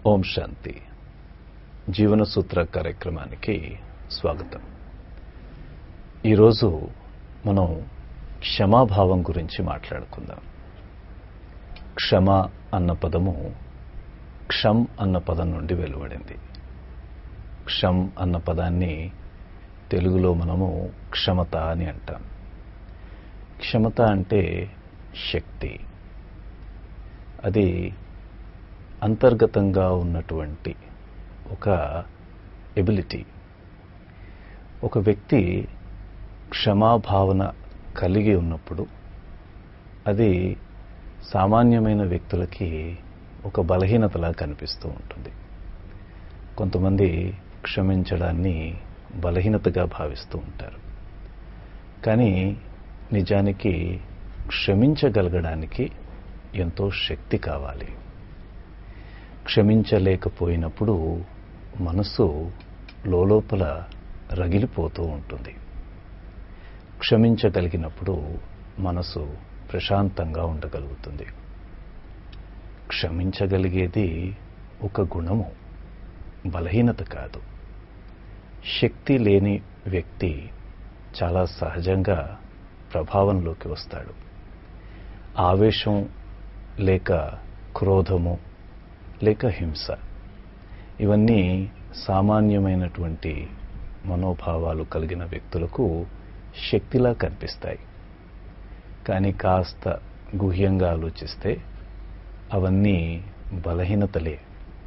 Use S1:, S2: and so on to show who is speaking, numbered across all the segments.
S1: ఓం శాంతి జీవన సూత్ర కార్యక్రమానికి స్వాగతం ఈరోజు మనం క్షమాభావం గురించి మాట్లాడుకుందాం క్షమ అన్న పదము క్షం అన్న పదం నుండి వెలువడింది క్షం అన్న పదాన్ని తెలుగులో మనము క్షమత అని అంటాం క్షమత అంటే శక్తి అది అంతర్గతంగా ఉన్నటువంటి ఒక ఎబిలిటీ ఒక వ్యక్తి క్షమాభావన కలిగి ఉన్నప్పుడు అది సామాన్యమైన వ్యక్తులకి ఒక బలహీనతలా కనిపిస్తూ ఉంటుంది కొంతమంది క్షమించడాన్ని బలహీనతగా భావిస్తూ ఉంటారు కానీ నిజానికి క్షమించగలగడానికి ఎంతో శక్తి కావాలి క్షమించలేకపోయినప్పుడు మనసు లోపల రగిలిపోతూ ఉంటుంది క్షమించగలిగినప్పుడు మనసు ప్రశాంతంగా ఉండగలుగుతుంది క్షమించగలిగేది ఒక గుణము బలహీనత కాదు శక్తి లేని వ్యక్తి చాలా సహజంగా ప్రభావంలోకి వస్తాడు ఆవేశం లేక క్రోధము లేక హింస ఇవన్నీ సామాన్యమైనటువంటి మనోభావాలు కలిగిన వ్యక్తులకు శక్తిలా కనిపిస్తాయి కానీ కాస్త గుహ్యంగా ఆలోచిస్తే అవన్నీ బలహీనతలే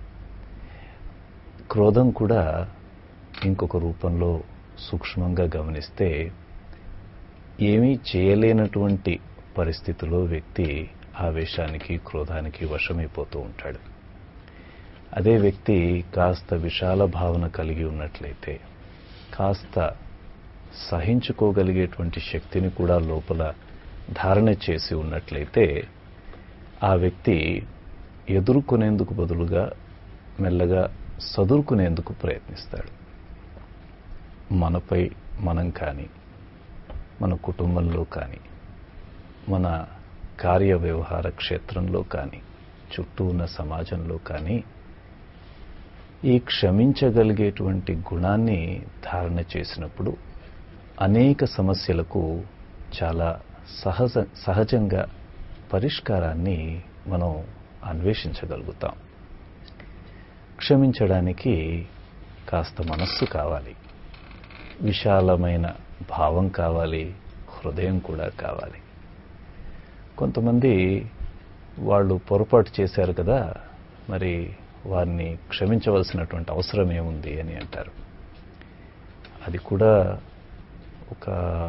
S1: క్రోధం కూడా ఇంకొక రూపంలో సూక్ష్మంగా గమనిస్తే ఏమీ చేయలేనటువంటి పరిస్థితిలో వ్యక్తి ఆవేశానికి క్రోధానికి వశమైపోతూ ఉంటాడు అదే వ్యక్తి కాస్త విశాల భావన కలిగి ఉన్నట్లయితే కాస్త సహించుకోగలిగేటువంటి శక్తిని కూడా లోపల ధారణ చేసి ఉన్నట్లయితే ఆ వ్యక్తి ఎదుర్కొనేందుకు బదులుగా మెల్లగా సదురుకునేందుకు ప్రయత్నిస్తాడు మనపై మనం కానీ మన కుటుంబంలో కానీ మన కార్య వ్యవహార క్షేత్రంలో కానీ చుట్టూ ఉన్న సమాజంలో కానీ ఈ క్షమించగలిగేటువంటి గుణాన్ని ధారణ చేసినప్పుడు అనేక సమస్యలకు చాలా సహజ సహజంగా పరిష్కారాన్ని మనం అన్వేషించగలుగుతాం క్షమించడానికి కాస్త మనస్సు కావాలి విశాలమైన భావం కావాలి హృదయం కూడా కావాలి కొంతమంది వాళ్ళు పొరపాటు చేశారు కదా మరి వారిని క్షమించవలసినటువంటి అవసరం ఏముంది అని అంటారు అది కూడా ఒక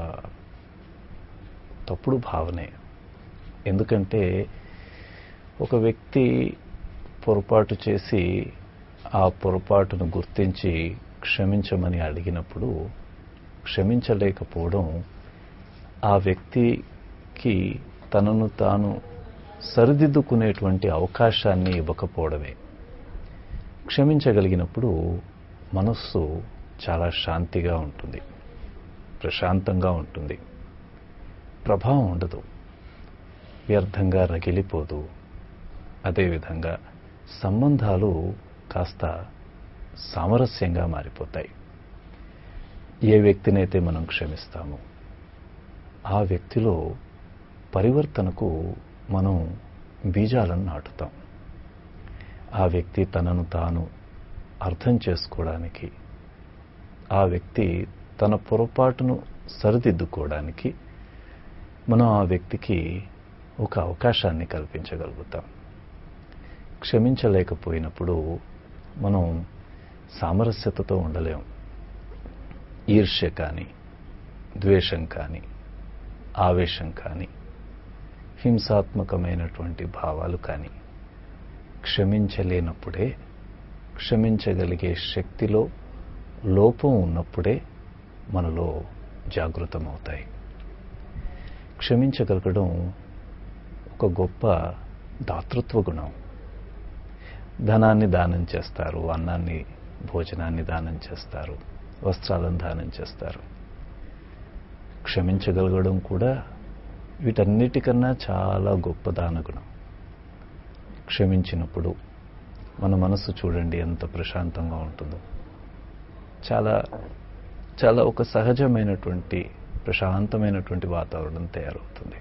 S1: తప్పుడు భావనే ఎందుకంటే ఒక వ్యక్తి పొరపాటు చేసి ఆ పొరపాటును గుర్తించి క్షమించమని అడిగినప్పుడు క్షమించలేకపోవడం ఆ వ్యక్తికి తనను తాను సరిదిద్దుకునేటువంటి అవకాశాన్ని ఇవ్వకపోవడమే క్షమించగలిగినప్పుడు మనస్సు చాలా శాంతిగా ఉంటుంది ప్రశాంతంగా ఉంటుంది ప్రభావం ఉండదు వ్యర్థంగా రగిలిపోదు అదేవిధంగా సంబంధాలు కాస్త సామరస్యంగా మారిపోతాయి ఏ వ్యక్తినైతే మనం క్షమిస్తామో ఆ వ్యక్తిలో పరివర్తనకు మనం బీజాలను నాటుతాం ఆ వ్యక్తి తనను తాను అర్థం చేసుకోవడానికి ఆ వ్యక్తి తన పొరపాటును సరిదిద్దుకోవడానికి మనం ఆ వ్యక్తికి ఒక అవకాశాన్ని కల్పించగలుగుతాం క్షమించలేకపోయినప్పుడు మనం సామరస్యతతో ఉండలేం ఈర్ష్య కానీ ద్వేషం కానీ ఆవేశం కానీ హింసాత్మకమైనటువంటి భావాలు కానీ క్షమించలేనప్పుడే క్షమించగలిగే శక్తిలో లోపం ఉన్నప్పుడే మనలో జాగృతమవుతాయి క్షమించగలగడం ఒక గొప్ప దాతృత్వ గుణం ధనాన్ని దానం చేస్తారు అన్నాన్ని భోజనాన్ని దానం చేస్తారు వస్త్రాలను దానం చేస్తారు క్షమించగలగడం కూడా వీటన్నిటికన్నా చాలా గొప్ప దానగుణం క్షమించినప్పుడు మన మనసు చూడండి ఎంత ప్రశాంతంగా ఉంటుందో చాలా చాలా ఒక సహజమైనటువంటి ప్రశాంతమైనటువంటి వాతావరణం తయారవుతుంది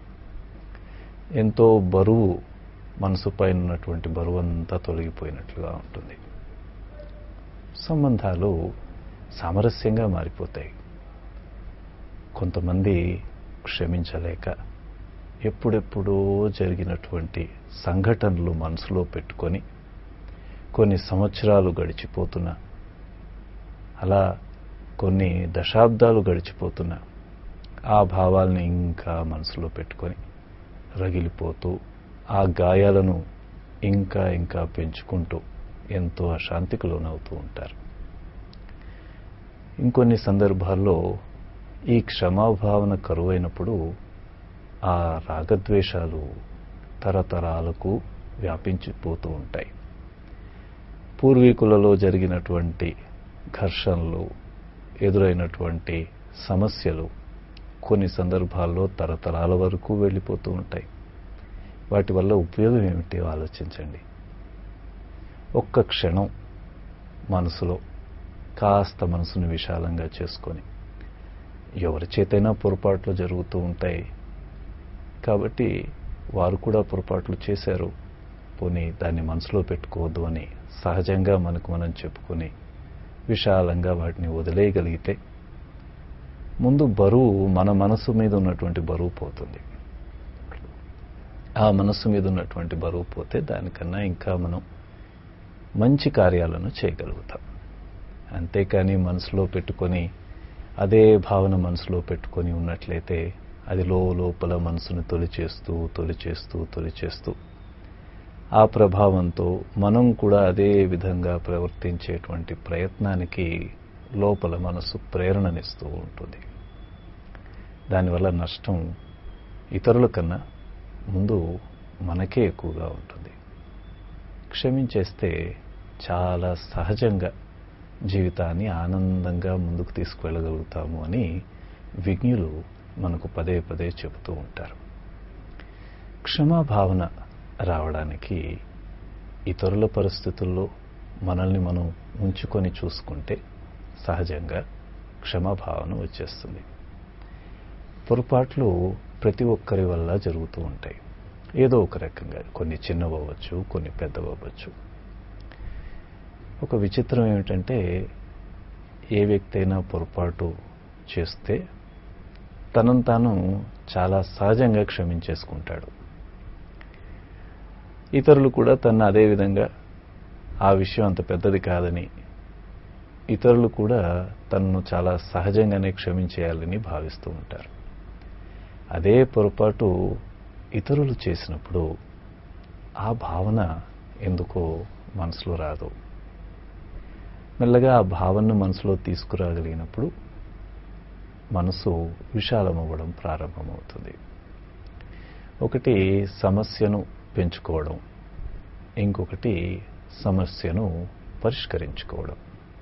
S1: ఎంతో బరువు మనసు పైన ఉన్నటువంటి బరువు అంతా తొలగిపోయినట్లుగా ఉంటుంది సంబంధాలు సామరస్యంగా మారిపోతాయి కొంతమంది క్షమించలేక ఎప్పుడెప్పుడో జరిగినటువంటి సంఘటనలు మనసులో పెట్టుకొని కొన్ని సంవత్సరాలు గడిచిపోతున్నా అలా కొన్ని దశాబ్దాలు గడిచిపోతున్నా ఆ భావాల్ని ఇంకా మనసులో పెట్టుకొని రగిలిపోతూ ఆ గాయాలను ఇంకా ఇంకా పెంచుకుంటూ ఎంతో అశాంతికి లోనవుతూ ఉంటారు ఇంకొన్ని సందర్భాల్లో ఈ క్షమాభావన కరువైనప్పుడు ఆ రాగద్వేషాలు తరతరాలకు వ్యాపించిపోతూ ఉంటాయి పూర్వీకులలో జరిగినటువంటి ఘర్షణలు ఎదురైనటువంటి సమస్యలు కొన్ని సందర్భాల్లో తరతరాల వరకు వెళ్ళిపోతూ ఉంటాయి వాటి వల్ల ఉపయోగం ఏమిటి ఆలోచించండి ఒక్క క్షణం మనసులో కాస్త మనసును విశాలంగా చేసుకొని ఎవరి చేతైనా పొరపాట్లు జరుగుతూ ఉంటాయి కాబట్టి వారు కూడా పొరపాట్లు చేశారు పోనీ దాన్ని మనసులో పెట్టుకోవద్దు అని సహజంగా మనకు మనం చెప్పుకొని విశాలంగా వాటిని వదిలేయగలిగితే ముందు బరువు మన మనసు మీద ఉన్నటువంటి బరువు పోతుంది ఆ మనస్సు మీద ఉన్నటువంటి బరువు పోతే దానికన్నా ఇంకా మనం మంచి కార్యాలను చేయగలుగుతాం అంతేకాని మనసులో పెట్టుకొని అదే భావన మనసులో పెట్టుకొని ఉన్నట్లయితే అది లోపల మనసును తొలిచేస్తూ తొలిచేస్తూ తొలిచేస్తూ ఆ ప్రభావంతో మనం కూడా అదే విధంగా ప్రవర్తించేటువంటి ప్రయత్నానికి లోపల మనసు ప్రేరణనిస్తూ ఉంటుంది దానివల్ల నష్టం ఇతరుల కన్నా ముందు మనకే ఎక్కువగా ఉంటుంది క్షమించేస్తే చాలా సహజంగా జీవితాన్ని ఆనందంగా ముందుకు తీసుకువెళ్ళగలుగుతాము అని విజ్ఞులు మనకు పదే పదే చెబుతూ ఉంటారు క్షమాభావన రావడానికి ఇతరుల పరిస్థితుల్లో మనల్ని మనం ఉంచుకొని చూసుకుంటే సహజంగా క్షమాభావన వచ్చేస్తుంది పొరపాట్లు ప్రతి ఒక్కరి వల్ల జరుగుతూ ఉంటాయి ఏదో ఒక రకంగా కొన్ని చిన్నవవ్వచ్చు కొన్ని పెద్దవవ్వచ్చు ఒక విచిత్రం ఏమిటంటే ఏ వ్యక్తి అయినా పొరపాటు చేస్తే తనను తాను చాలా సహజంగా క్షమించేసుకుంటాడు ఇతరులు కూడా తను అదే విధంగా ఆ విషయం అంత పెద్దది కాదని ఇతరులు కూడా తనను చాలా సహజంగానే క్షమించేయాలని భావిస్తూ ఉంటారు అదే పొరపాటు ఇతరులు చేసినప్పుడు ఆ భావన ఎందుకో మనసులో రాదు మెల్లగా ఆ భావనను మనసులో తీసుకురాగలిగినప్పుడు మనసు విశాలమవ్వడం ప్రారంభమవుతుంది ఒకటి సమస్యను పెంచుకోవడం ఇంకొకటి సమస్యను పరిష్కరించుకోవడం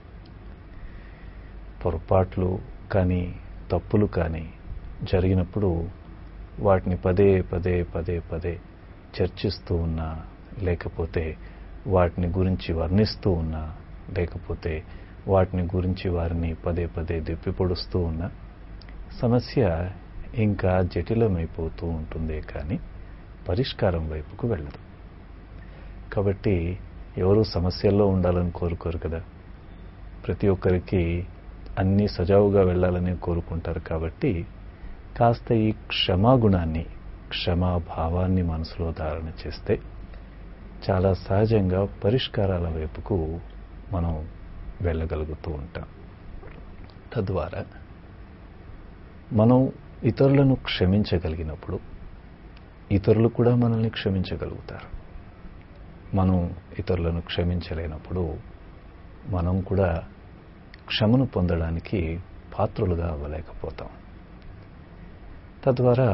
S1: పొరపాట్లు కానీ తప్పులు కానీ జరిగినప్పుడు వాటిని పదే పదే పదే పదే చర్చిస్తూ ఉన్నా లేకపోతే వాటిని గురించి వర్ణిస్తూ ఉన్నా లేకపోతే వాటిని గురించి వారిని పదే పదే దెప్పిపొడుస్తూ ఉన్నా సమస్య ఇంకా జటిలమైపోతూ ఉంటుందే కానీ పరిష్కారం వైపుకు వెళ్ళదు కాబట్టి ఎవరు సమస్యల్లో ఉండాలని కోరుకోరు కదా ప్రతి ఒక్కరికి అన్నీ సజావుగా వెళ్ళాలని కోరుకుంటారు కాబట్టి కాస్త ఈ క్షమాగుణాన్ని క్షమాభావాన్ని మనసులో ధారణ చేస్తే చాలా సహజంగా పరిష్కారాల వైపుకు మనం వెళ్ళగలుగుతూ ఉంటాం తద్వారా మనం ఇతరులను క్షమించగలిగినప్పుడు ఇతరులు కూడా మనల్ని క్షమించగలుగుతారు మనం ఇతరులను క్షమించలేనప్పుడు మనం కూడా క్షమను పొందడానికి పాత్రులుగా అవ్వలేకపోతాం తద్వారా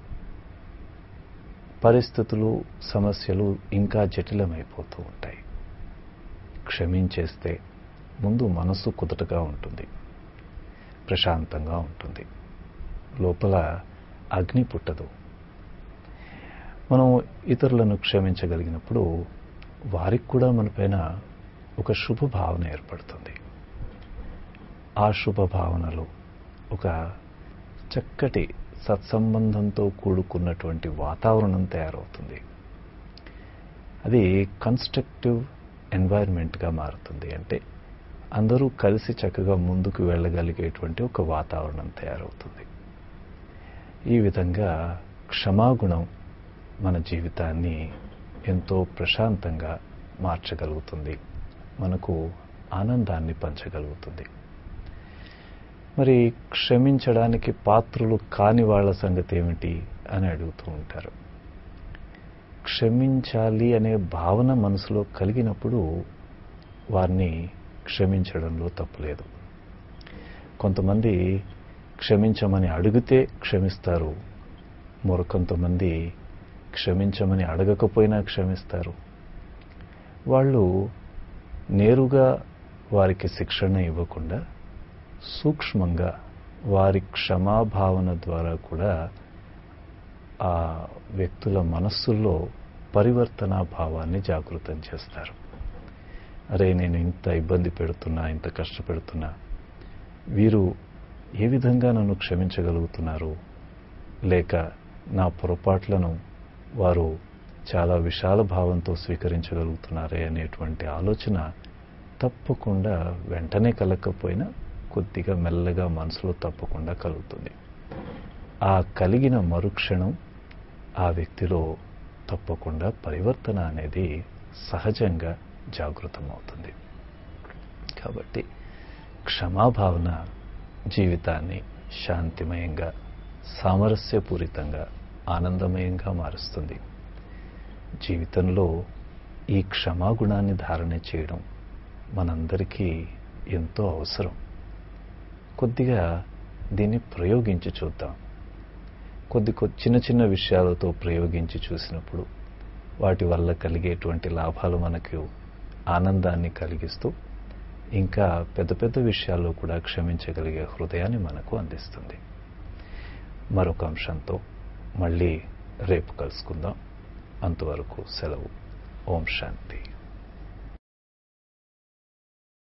S1: పరిస్థితులు సమస్యలు ఇంకా జటిలమైపోతూ ఉంటాయి క్షమించేస్తే ముందు మనసు కుదుటగా ఉంటుంది ప్రశాంతంగా ఉంటుంది లోపల అగ్ని పుట్టదు మనం ఇతరులను క్షమించగలిగినప్పుడు వారికి కూడా మనపైన ఒక శుభ భావన ఏర్పడుతుంది ఆ శుభ భావనలో ఒక చక్కటి సత్సంబంధంతో కూడుకున్నటువంటి వాతావరణం తయారవుతుంది అది కన్స్ట్రక్టివ్ ఎన్వైర్న్మెంట్గా మారుతుంది అంటే అందరూ కలిసి చక్కగా ముందుకు వెళ్ళగలిగేటువంటి ఒక వాతావరణం తయారవుతుంది ఈ విధంగా క్షమాగుణం మన జీవితాన్ని ఎంతో ప్రశాంతంగా మార్చగలుగుతుంది మనకు ఆనందాన్ని పంచగలుగుతుంది మరి క్షమించడానికి పాత్రులు కాని వాళ్ళ సంగతి ఏమిటి అని అడుగుతూ ఉంటారు క్షమించాలి అనే భావన మనసులో కలిగినప్పుడు వారిని క్షమించడంలో తప్పులేదు కొంతమంది క్షమించమని అడిగితే క్షమిస్తారు మరికొంతమంది క్షమించమని అడగకపోయినా క్షమిస్తారు వాళ్ళు నేరుగా వారికి శిక్షణ ఇవ్వకుండా సూక్ష్మంగా వారి క్షమాభావన ద్వారా కూడా ఆ వ్యక్తుల మనస్సుల్లో పరివర్తన భావాన్ని జాగృతం చేస్తారు అరే నేను ఇంత ఇబ్బంది పెడుతున్నా ఇంత కష్టపెడుతున్నా వీరు ఏ విధంగా నన్ను క్షమించగలుగుతున్నారు లేక నా పొరపాట్లను వారు చాలా విశాల భావంతో స్వీకరించగలుగుతున్నారే అనేటువంటి ఆలోచన తప్పకుండా వెంటనే కలగకపోయినా కొద్దిగా మెల్లగా మనసులో తప్పకుండా కలుగుతుంది ఆ కలిగిన మరుక్షణం ఆ వ్యక్తిలో తప్పకుండా పరివర్తన అనేది సహజంగా జాగృతమవుతుంది కాబట్టి క్షమాభావన జీవితాన్ని శాంతిమయంగా సామరస్యపూరితంగా ఆనందమయంగా మారుస్తుంది జీవితంలో ఈ క్షమాగుణాన్ని ధారణ చేయడం మనందరికీ ఎంతో అవసరం కొద్దిగా దీన్ని ప్రయోగించి చూద్దాం కొద్ది కొద్ది చిన్న చిన్న విషయాలతో ప్రయోగించి చూసినప్పుడు వాటి వల్ల కలిగేటువంటి లాభాలు మనకు ఆనందాన్ని కలిగిస్తూ ఇంకా పెద్ద పెద్ద విషయాల్లో కూడా క్షమించగలిగే హృదయాన్ని మనకు అందిస్తుంది మరొక అంశంతో మళ్ళీ రేపు కలుసుకుందాం అంతవరకు సెలవు ఓం శాంతి